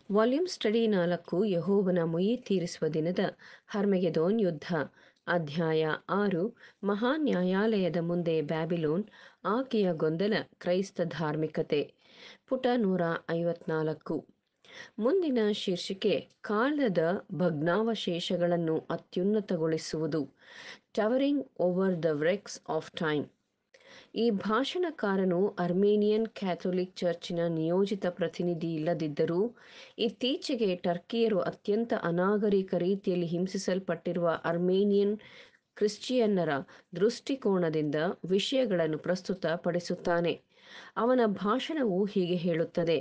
volume study ನಾಲ್ಕು ಯೆಹೋವನ ಮುಯ್ಯಿ ತೀರಿಸುವ ದಿನದ ಹರ್ಮೆಗೆದೋನ್ ಯುದ್ಧ ಅಧ್ಯಾಯ ಆರು ಮಹಾ ನ್ಯಾಯಾಲಯದ ಮುಂದೆ ಬ್ಯಾಬಿಲೋನ್ ಆಕೆಯ ಗೊಂದಲ ಕ್ರೈಸ್ತ ಧಾರ್ಮಿಕತೆ ಪುಟ ನೂರ ಐವತ್ನಾಲ್ಕು ಮುಂದಿನ ಶೀರ್ಷಿಕೆ ಕಾಲದ ಭಗ್ನಾವಶೇಷಗಳನ್ನು ಅತ್ಯುನ್ನತಗೊಳಿಸುವುದು towering over the wrecks of time ಈ ಭಾಷಣಕಾರನು ಅರ್ಮೇನಿಯನ್ ಕ್ಯಾಥೋಲಿಕ್ ಚರ್ಚಿನ ನಿಯೋಜಿತ ಪ್ರತಿನಿಧಿ ಇಲ್ಲದಿದ್ದರೂ ಇತ್ತೀಚೆಗೆ ಟರ್ಕಿಯರು ಅತ್ಯಂತ ಅನಾಗರಿಕ ರೀತಿಯಲ್ಲಿ ಹಿಂಸಿಸಲ್ಪಟ್ಟಿರುವ ಅರ್ಮೇನಿಯನ್ ಕ್ರಿಶ್ಚಿಯನ್ನರ ದೃಷ್ಟಿಕೋನದಿಂದ ವಿಷಯಗಳನ್ನು ಪ್ರಸ್ತುತಪಡಿಸುತ್ತಾನೆ ಅವನ ಭಾಷಣವು ಹೀಗೆ ಹೇಳುತ್ತದೆ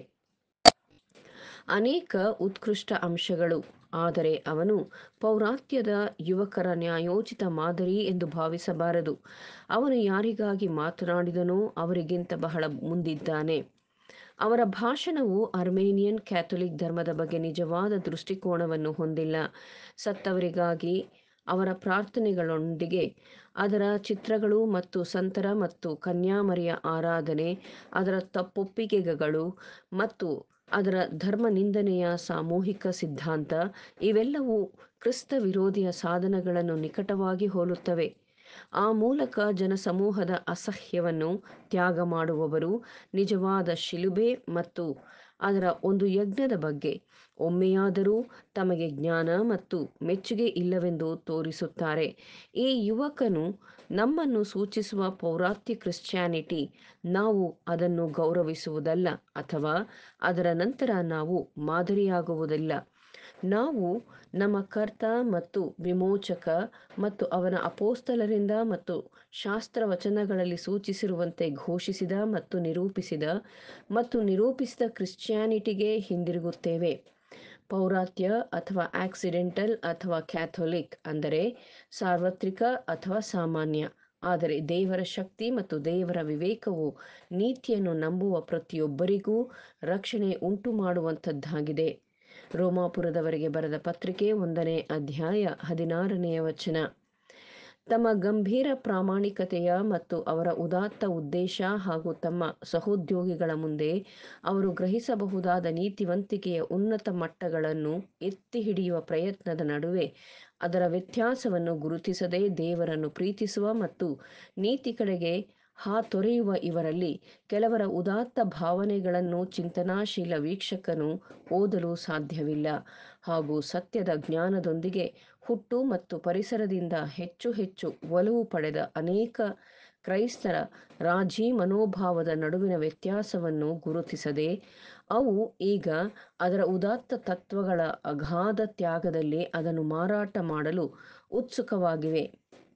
ಅನೇಕ ಉತ್ಕೃಷ್ಟ ಅಂಶಗಳು ಆದರೆ ಅವನು ಪೌರಾತ್ಯದ ಯುವಕರ ನ್ಯಾಯೋಚಿತ ಮಾದರಿ ಎಂದು ಭಾವಿಸಬಾರದು ಅವನು ಯಾರಿಗಾಗಿ ಮಾತನಾಡಿದನೋ ಅವರಿಗಿಂತ ಬಹಳ ಮುಂದಿದ್ದಾನೆ ಅವರ ಭಾಷಣವು ಅರ್ಮೇನಿಯನ್ ಕ್ಯಾಥೋಲಿಕ್ ಧರ್ಮದ ಬಗ್ಗೆ ನಿಜವಾದ ದೃಷ್ಟಿಕೋನವನ್ನು ಹೊಂದಿಲ್ಲ ಸತ್ತವರಿಗಾಗಿ ಅವರ ಪ್ರಾರ್ಥನೆಗಳೊಂದಿಗೆ ಅದರ ಚಿತ್ರಗಳು ಮತ್ತು ಸಂತರ ಮತ್ತು ಕನ್ಯಾಮರಿಯ ಆರಾಧನೆ ಅದರ ತಪ್ಪೊಪ್ಪಿಗೆಗಳು ಮತ್ತು ಅದರ ಧರ್ಮನಿಂದನೆಯ ಸಾಮೂಹಿಕ ಸಿದ್ಧಾಂತ ಇವೆಲ್ಲವೂ ಕ್ರಿಸ್ತ ವಿರೋಧಿಯ ಸಾಧನಗಳನ್ನು ನಿಕಟವಾಗಿ ಹೋಲುತ್ತವೆ ಆ ಮೂಲಕ ಜನಸಮೂಹದ ಅಸಹ್ಯವನ್ನು ತ್ಯಾಗ ಮಾಡುವವರು ನಿಜವಾದ ಶಿಲುಬೆ ಮತ್ತು ಅದರ ಒಂದು ಯಜ್ಞದ ಬಗ್ಗೆ ಒಮ್ಮೆಯಾದರೂ ತಮಗೆ ಜ್ಞಾನ ಮತ್ತು ಮೆಚ್ಚುಗೆ ಇಲ್ಲವೆಂದು ತೋರಿಸುತ್ತಾರೆ ಈ ಯುವಕನು ನಮ್ಮನ್ನು ಸೂಚಿಸುವ ಪೌರಾತ್ಯ ಕ್ರಿಶ್ಚಿಯಾನಿಟಿ ನಾವು ಅದನ್ನು ಗೌರವಿಸುವುದಲ್ಲ ಅಥವಾ ಅದರ ನಂತರ ನಾವು ಮಾದರಿಯಾಗುವುದಿಲ್ಲ ನಾವು ನಮ್ಮ ಕರ್ತ ಮತ್ತು ವಿಮೋಚಕ ಮತ್ತು ಅವನ ಅಪೋಸ್ತಲರಿಂದ ಮತ್ತು ಶಾಸ್ತ್ರವಚನಗಳಲ್ಲಿ ಸೂಚಿಸಿರುವಂತೆ ಘೋಷಿಸಿದ ಮತ್ತು ನಿರೂಪಿಸಿದ ಮತ್ತು ನಿರೂಪಿಸಿದ ಕ್ರಿಶ್ಚಿಯಾನಿಟಿಗೆ ಹಿಂದಿರುಗುತ್ತೇವೆ ಪೌರಾತ್ಯ ಅಥವಾ ಆಕ್ಸಿಡೆಂಟಲ್ ಅಥವಾ ಕ್ಯಾಥೋಲಿಕ್ ಅಂದರೆ ಸಾರ್ವತ್ರಿಕ ಅಥವಾ ಸಾಮಾನ್ಯ ಆದರೆ ದೇವರ ಶಕ್ತಿ ಮತ್ತು ದೇವರ ವಿವೇಕವು ನೀತಿಯನ್ನು ನಂಬುವ ಪ್ರತಿಯೊಬ್ಬರಿಗೂ ರಕ್ಷಣೆ ಉಂಟು ಮಾಡುವಂಥದ್ದಾಗಿದೆ ರೋಮಾಪುರದವರಿಗೆ ಬರೆದ ಪತ್ರಿಕೆ ಒಂದನೇ ಅಧ್ಯಾಯ ಹದಿನಾರನೆಯ ವಚನ ತಮ್ಮ ಗಂಭೀರ ಪ್ರಾಮಾಣಿಕತೆಯ ಮತ್ತು ಅವರ ಉದಾತ್ತ ಉದ್ದೇಶ ಹಾಗೂ ತಮ್ಮ ಸಹೋದ್ಯೋಗಿಗಳ ಮುಂದೆ ಅವರು ಗ್ರಹಿಸಬಹುದಾದ ನೀತಿವಂತಿಕೆಯ ಉನ್ನತ ಮಟ್ಟಗಳನ್ನು ಎತ್ತಿ ಹಿಡಿಯುವ ಪ್ರಯತ್ನದ ನಡುವೆ ಅದರ ವ್ಯತ್ಯಾಸವನ್ನು ಗುರುತಿಸದೆ ದೇವರನ್ನು ಪ್ರೀತಿಸುವ ಮತ್ತು ನೀತಿ ಕಡೆಗೆ ಹಾತೊರೆಯುವ ಇವರಲ್ಲಿ ಕೆಲವರ ಉದಾತ್ತ ಭಾವನೆಗಳನ್ನು ಚಿಂತನಾಶೀಲ ವೀಕ್ಷಕನು ಓದಲು ಸಾಧ್ಯವಿಲ್ಲ ಹಾಗೂ ಸತ್ಯದ ಜ್ಞಾನದೊಂದಿಗೆ ಹುಟ್ಟು ಮತ್ತು ಪರಿಸರದಿಂದ ಹೆಚ್ಚು ಹೆಚ್ಚು ಒಲವು ಪಡೆದ ಅನೇಕ ಕ್ರೈಸ್ತರ ರಾಜಿ ಮನೋಭಾವದ ನಡುವಿನ ವ್ಯತ್ಯಾಸವನ್ನು ಗುರುತಿಸದೆ ಅವು ಈಗ ಅದರ ಉದಾತ್ತ ತತ್ವಗಳ ಅಗಾಧ ತ್ಯಾಗದಲ್ಲಿ ಅದನ್ನು ಮಾರಾಟ ಮಾಡಲು ಉತ್ಸುಕವಾಗಿವೆ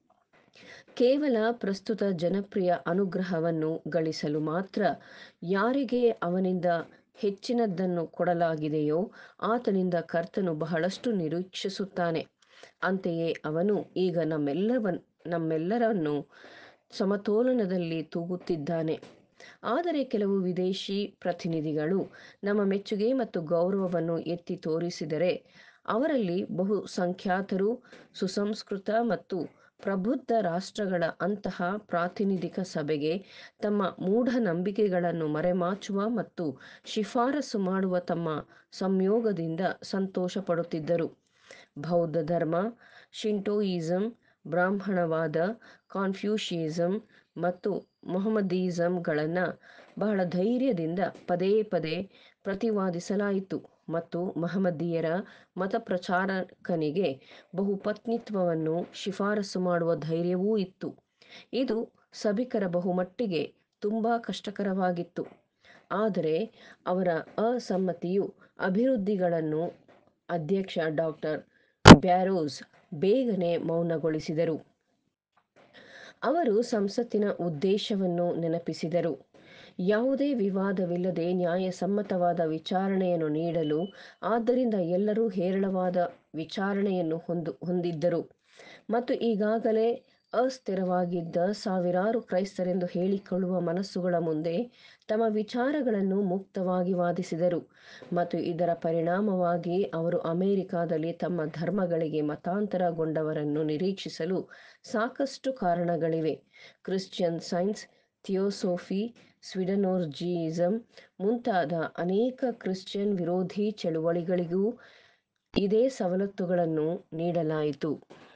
ಕೇವಲ ಪ್ರಸ್ತುತ ಜನಪ್ರಿಯ ಅನುಗ್ರಹವನ್ನು ಗಳಿಸಲು ಮಾತ್ರ ಯಾರಿಗೆ ಅವನಿಂದ ಹೆಚ್ಚಿನದನ್ನು ಕೊಡಲಾಗಿದೆಯೋ ಆತನಿಂದ ಕರ್ತನು ಬಹಳಷ್ಟು ನಿರೀಕ್ಷಿಸುತ್ತಾನೆ ಅಂತೆಯೇ ಅವನು ಈಗ ನಮ್ಮೆಲ್ಲವನ್ ನಮ್ಮೆಲ್ಲರನ್ನು ಸಮತೋಲನದಲ್ಲಿ ತೂಗುತ್ತಿದ್ದಾನೆ ಆದರೆ ಕೆಲವು ವಿದೇಶಿ ಪ್ರತಿನಿಧಿಗಳು ನಮ್ಮ ಮೆಚ್ಚುಗೆ ಮತ್ತು ಗೌರವವನ್ನು ಎತ್ತಿ ತೋರಿಸಿದರೆ ಅವರಲ್ಲಿ ಬಹು ಸಂಖ್ಯಾತರು ಸುಸಂಸ್ಕೃತ ಮತ್ತು ಪ್ರಬುದ್ಧ ರಾಷ್ಟ್ರಗಳ ಅಂತಹ ಪ್ರಾತಿನಿಧಿಕ ಸಭೆಗೆ ತಮ್ಮ ಮೂಢನಂಬಿಕೆಗಳನ್ನು ಮರೆಮಾಚುವ ಮತ್ತು ಶಿಫಾರಸು ಮಾಡುವ ತಮ್ಮ ಸಂಯೋಗದಿಂದ ಸಂತೋಷಪಡುತ್ತಿದ್ದರು ಬೌದ್ಧ ಧರ್ಮ ಶಿಂಟೋಯಿಸಂ ಬ್ರಾಹ್ಮಣವಾದ ಕಾನ್ಫ್ಯೂಷಿಯಿಸಂ ಮತ್ತು ಮೊಹಮ್ಮದೀಸಂಗಳನ್ನು ಬಹಳ ಧೈರ್ಯದಿಂದ ಪದೇ ಪದೇ ಪ್ರತಿವಾದಿಸಲಾಯಿತು ಮತ್ತು ಮಹಮ್ಮದೀಯರ ಮತಪ್ರಚಾರಕನಿಗೆ ಬಹುಪತ್ನಿತ್ವವನ್ನು ಶಿಫಾರಸು ಮಾಡುವ ಧೈರ್ಯವೂ ಇತ್ತು ಇದು ಸಭಿಕರ ಬಹುಮಟ್ಟಿಗೆ ತುಂಬ ಕಷ್ಟಕರವಾಗಿತ್ತು ಆದರೆ ಅವರ ಅಸಮ್ಮತಿಯು ಅಭಿವೃದ್ಧಿಗಳನ್ನು ಅಧ್ಯಕ್ಷ ಡಾಕ್ಟರ್ ಬ್ಯಾರೋಸ್ ಬೇಗನೆ ಮೌನಗೊಳಿಸಿದರು ಅವರು ಸಂಸತ್ತಿನ ಉದ್ದೇಶವನ್ನು ನೆನಪಿಸಿದರು ಯಾವುದೇ ವಿವಾದವಿಲ್ಲದೆ ನ್ಯಾಯಸಮ್ಮತವಾದ ವಿಚಾರಣೆಯನ್ನು ನೀಡಲು ಆದ್ದರಿಂದ ಎಲ್ಲರೂ ಹೇರಳವಾದ ವಿಚಾರಣೆಯನ್ನು ಹೊಂದು ಹೊಂದಿದ್ದರು ಮತ್ತು ಈಗಾಗಲೇ ಅಸ್ಥಿರವಾಗಿದ್ದ ಸಾವಿರಾರು ಕ್ರೈಸ್ತರೆಂದು ಹೇಳಿಕೊಳ್ಳುವ ಮನಸ್ಸುಗಳ ಮುಂದೆ ತಮ್ಮ ವಿಚಾರಗಳನ್ನು ಮುಕ್ತವಾಗಿ ವಾದಿಸಿದರು ಮತ್ತು ಇದರ ಪರಿಣಾಮವಾಗಿ ಅವರು ಅಮೆರಿಕಾದಲ್ಲಿ ತಮ್ಮ ಧರ್ಮಗಳಿಗೆ ಮತಾಂತರಗೊಂಡವರನ್ನು ನಿರೀಕ್ಷಿಸಲು ಸಾಕಷ್ಟು ಕಾರಣಗಳಿವೆ ಕ್ರಿಶ್ಚಿಯನ್ ಸೈನ್ಸ್ ಥಿಯೋಸೋಫಿ ಸ್ವಿಡನೋರ್ಜಿಯಿಸಂ ಮುಂತಾದ ಅನೇಕ ಕ್ರಿಶ್ಚಿಯನ್ ವಿರೋಧಿ ಚಳುವಳಿಗಳಿಗೂ ಇದೇ ಸವಲತ್ತುಗಳನ್ನು ನೀಡಲಾಯಿತು